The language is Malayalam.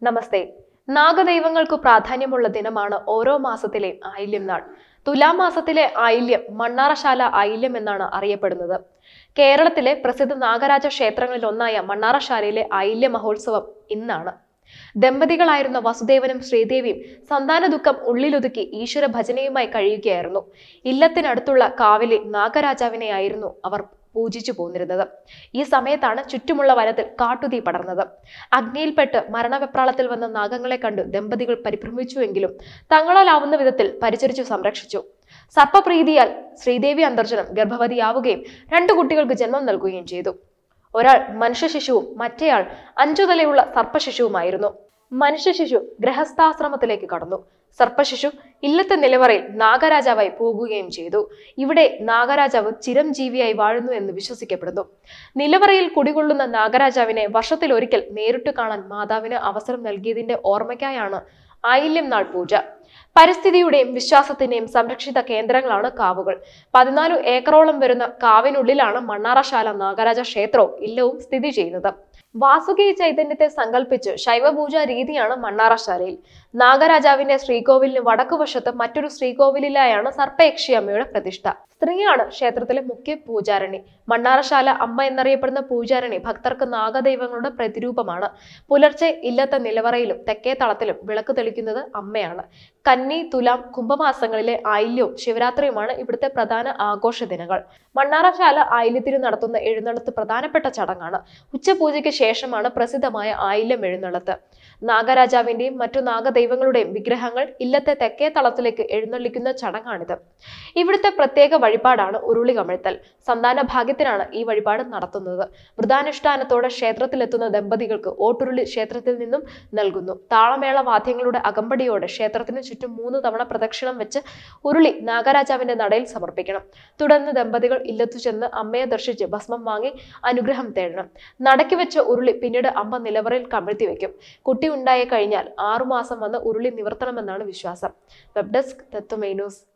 നമസ്തേ നാഗദൈവങ്ങൾക്ക് പ്രാധാന്യമുള്ള ദിനമാണ് ഓരോ മാസത്തിലെയും ആയില്യം നാൾ തുലാം മാസത്തിലെ ആയില്യം മണ്ണാറശാല ആയില്യം എന്നാണ് അറിയപ്പെടുന്നത് കേരളത്തിലെ പ്രസിദ്ധ നാഗരാജ ക്ഷേത്രങ്ങളിൽ ഒന്നായ മണ്ണാറശാലയിലെ ആയില്യ മഹോത്സവം ഇന്നാണ് ദമ്പതികളായിരുന്ന വസുദേവനും ശ്രീദേവിയും സന്താന ദുഃഖം ഉള്ളിലൊതുക്കി ഈശ്വര ഭജനയുമായി കഴിയുകയായിരുന്നു ഇല്ലത്തിനടുത്തുള്ള കാവിലെ നാഗരാജാവിനെയായിരുന്നു അവർ പൂജിച്ചു പോന്നിരുന്നത് ഈ സമയത്താണ് ചുറ്റുമുള്ള വനത്തിൽ കാട്ടുതീ പടർന്നത് അഗ്നിയിൽപ്പെട്ട് മരണവെപ്രാളത്തിൽ വന്ന നാഗങ്ങളെ കണ്ടു ദമ്പതികൾ പരിഭ്രമിച്ചുവെങ്കിലും തങ്ങളാലാവുന്ന വിധത്തിൽ പരിചരിച്ചു സംരക്ഷിച്ചു സർപ്പപ്രീതിയാൽ ശ്രീദേവി അന്തർജനം ഗർഭവതിയാവുകയും രണ്ടു കുട്ടികൾക്ക് ജന്മം നൽകുകയും ചെയ്തു ഒരാൾ മനുഷ്യ ശിശുവും മറ്റേയാൾ അഞ്ചു തലയുള്ള സർപ്പശിശുവുമായിരുന്നു മനുഷ്യ ശിശു ഗൃഹസ്ഥാശ്രമത്തിലേക്ക് കടന്നു സർപ്പശിശു ഇല്ലത്തെ നിലവറയിൽ നാഗരാജാവായി പോകുകയും ചെയ്തു ഇവിടെ നാഗരാജാവ് ചിരംജീവിയായി വാഴുന്നു എന്ന് വിശ്വസിക്കപ്പെടുന്നു നിലവറയിൽ കുടികൊള്ളുന്ന നാഗരാജാവിനെ വർഷത്തിൽ ഒരിക്കൽ നേരിട്ട് കാണാൻ മാതാവിന് അവസരം നൽകിയതിന്റെ ഓർമ്മയ്ക്കായാണ് ആയില്യം നാൾ പൂജ പരിസ്ഥിതിയുടെയും വിശ്വാസത്തിന്റെയും സംരക്ഷിത കേന്ദ്രങ്ങളാണ് കാവുകൾ പതിനാലു ഏക്കറോളം വരുന്ന കാവിനുള്ളിലാണ് മണ്ണാറശാല നാഗരാജ ക്ഷേത്രവും ഇല്ലവും സ്ഥിതി ചെയ്യുന്നത് വാസുകി ചൈതന്യത്തെ സങ്കല്പിച്ച് ശൈവപൂജ രീതിയാണ് മണ്ണാറശാലയിൽ നാഗരാജാവിന്റെ ശ്രീകോവിലിന് വടക്കുവശത്ത് മറ്റൊരു ശ്രീകോവിലിലായാണ് സർപ്പയക്ഷി അമ്മയുടെ പ്രതിഷ്ഠ സ്ത്രീയാണ് ക്ഷേത്രത്തിലെ മുഖ്യ പൂജാരണി മണ്ണാറശാല അമ്മ എന്നറിയപ്പെടുന്ന പൂജാരണി ഭക്തർക്ക് നാഗദൈവങ്ങളുടെ പ്രതിരൂപമാണ് പുലർച്ചെ ഇല്ലത്തെ നിലവറയിലും തെക്കേ തളത്തിലും വിളക്ക് തെളിക്കുന്നത് അമ്മയാണ് കന്നി തുലാം കുംഭമാസങ്ങളിലെ ആയില്യവും ശിവരാത്രിയുമാണ് ഇവിടുത്തെ പ്രധാന ആഘോഷ ദിനങ്ങൾ മണ്ണാറശാല ആയില്യത്തിന് നടത്തുന്ന എഴുന്നള്ളത്ത് പ്രധാനപ്പെട്ട ചടങ്ങാണ് ഉച്ചപൂജയ്ക്ക് ശേഷമാണ് പ്രസിദ്ധമായ ആയില്യം എഴുന്നള്ളത്ത് നാഗരാജാവിന്റെയും മറ്റു നാഗദൈവങ്ങളുടെയും വിഗ്രഹങ്ങൾ ഇല്ലത്തെ തെക്കേ തളത്തിലേക്ക് എഴുന്നള്ളിക്കുന്ന ചടങ്ങാണിത് ഇവിടുത്തെ പ്രത്യേക വഴിപാടാണ് ഉരുളി കമിഴ്ത്തൽ സന്താന ഭാഗ്യത്തിനാണ് ഈ വഴിപാട് നടത്തുന്നത് വ്രതാനുഷ്ഠാനത്തോടെ ക്ഷേത്രത്തിലെത്തുന്ന ദമ്പതികൾക്ക് ഓട്ടുരുളി ക്ഷേത്രത്തിൽ നിന്നും നൽകുന്നു താളമേള വാദ്യങ്ങളുടെ അകമ്പടിയോടെ ക്ഷേത്രത്തിന് ചുറ്റും മൂന്ന് തവണ പ്രദക്ഷിണം വെച്ച് ഉരുളി നാഗരാജാവിന്റെ നടയിൽ സമർപ്പിക്കണം തുടർന്ന് ദമ്പതികൾ ഇല്ലത്തു ചെന്ന് അമ്മയെ ദർശിച്ച് ഭസ്മം വാങ്ങി അനുഗ്രഹം തേടണം നടക്കി വെച്ച ഉരുളി പിന്നീട് അമ്മ നിലവറയിൽ കമിഴ്ത്തി വെക്കും കുട്ടി ഉണ്ടായി കഴിഞ്ഞാൽ ആറുമാസം വന്ന് ഉരുളി നിവർത്തണമെന്നാണ് വിശ്വാസം വെബ് ഡെസ്ക് തത്വമൈ ന്യൂസ്